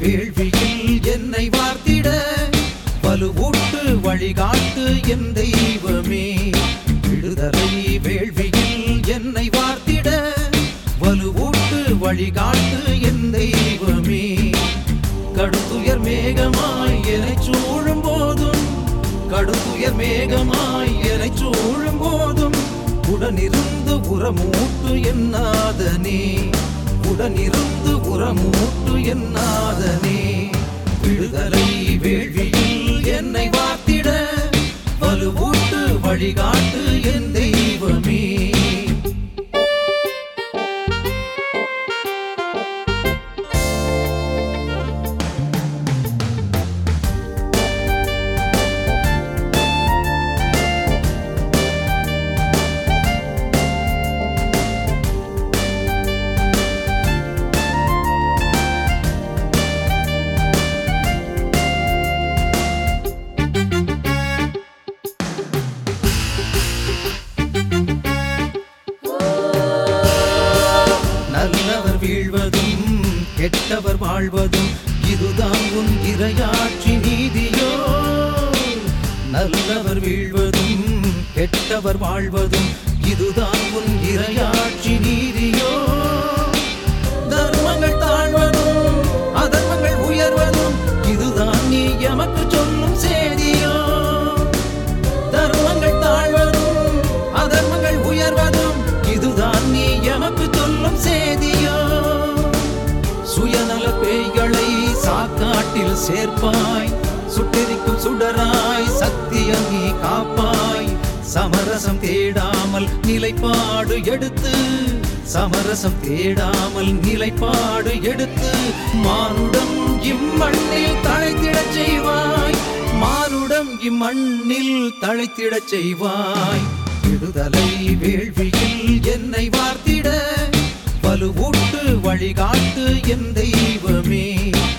வேள்வியில் என்னை வார்த்திட வலுவூட்டு வழிகாட்டு என் தெய்வமே விடுதலை வேள்வியில் என்னை வார்த்திட வலுவூட்டு வழிகாட்டு என் தெய்வமே கடுத்துயர் மேகமாய் என்னை சூழும் போதும் கடுத்துயர் மேகமாய் என்னை சூழும் போதும் உடனிருந்து உரமூட்டு என்னாதனே உடனிருந்து உரமூட்டு என்னாதனே விடுதலை வேள்வியில் என்னை வார்த்திட வலுவூட்டு வழிகாட்டு என் தெய்வமே நல்லவர் வீழ்வதும் கெட்டவர் வாழ்வதும் இதுதான் உன் இரையாட்சி நீதியோ நல்லவர் வீழ்வதும் கெட்டவர் வாழ்வதும் இதுதான் உன் இரையாட்சி நீதியோ தர்மங்கள் தாழ்வதும் அதர்மங்கள் உயர்வதும் இதுதான் நீ எமக்கு சொல்லும் செய்தியோ தர்மங்கள் தாழ்வதும் அதர்மங்கள் உயர்வதும் இதுதான் நீ எமக்கு சொல்லும் செய்தியோ சுயநல பேய்களை சாக்காட்டில் சேர்ப்பாய் சுட்டெரிக்கும் சுடராய் சத்தியம் நீ காப்பாய் சமரசம் தேடாமல் நிலைப்பாடு எடுத்து சமரசம் தேடாமல் நிலைப்பாடு எடுத்து மானுடம் இம்மண்ணில் தழைத்திடச் செய்வாய் மானுடம் இம்மண்ணில் தழைத்திடச் செய்வாய் விடுதலை வேள்வியில் என்னை வார்த்திட வலுவூட்டு வழிகாட்டு என் தெய்வமே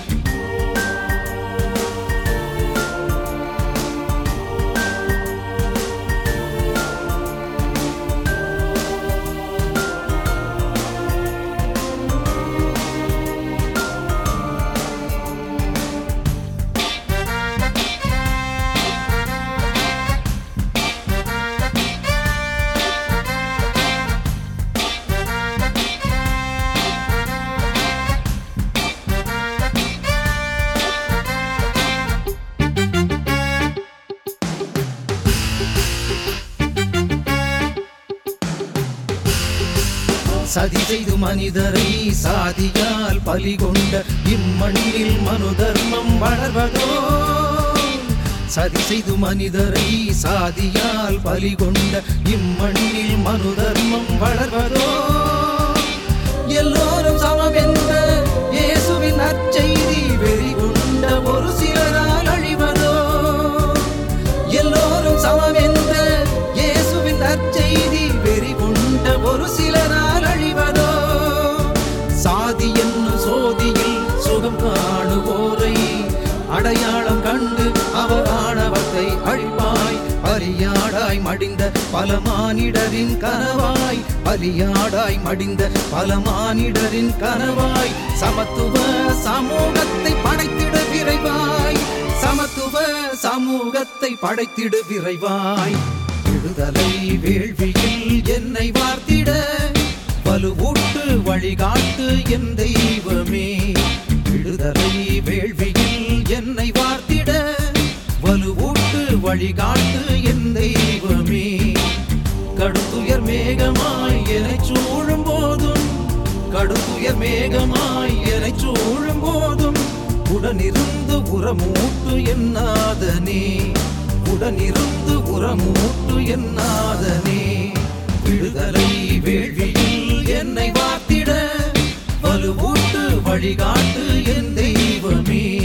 சதி செய்து மனிதரை சாதியால் பலி கொண்ட இம்மண்ணில் மனு தர்மம் வளர்வதோ சதி செய்து மனிதரை சாதியால் பலி கொண்ட இம்மண்ணில் மனு தர்மம் வளர்வதோ எல்லோரும் சமம் என்ற இயேசுவின் நற்செய்தி வெறி கொண்ட ஒரு சிலரால் அழிவதோ எல்லோரும் சமம் என்ற இயேசுவின் நற்செய்தி வெறி கொண்ட ஒரு சிலரால் அழிவதோ சாதி என்னும் சோதியில் சுகம் காணுவோரை அடையாளம் கண்டு அவர் ஆணவத்தை அழிப்பாய் பலியாடாய் மடிந்த பல மானிடரின் கனவாய் பலியாடாய் மடிந்த பல மானிடரின் கனவாய் சமத்துவ சமூகத்தை படைத்திட விரைவாய் சமத்துவ சமூகத்தை படைத்திடு விரைவாய் விடுதலை வேள்வியில் என்னை வார்த்திட வலுவூட்டு வழிகாட்டு என் தெய்வமே விடுதலை வேள்வியில் என்னை வார்த்திட வலுவூட்டு வழிகாட்டு என் தெய்வமே கடுத்துயர் மேகமாய் என்னை சூழும் போதும் கடுத்துயர் மேகமாய் என்னை சூழும் போதும் உடனிருந்து உரமூட்டு என்னாதனே உடனிருந்து உரமூட்டு என்னாதனே விடுதலை வேள்வியில் என்னை வார்த்திட வலுவூட்டு வழிகாட்டு என் தெய்வமே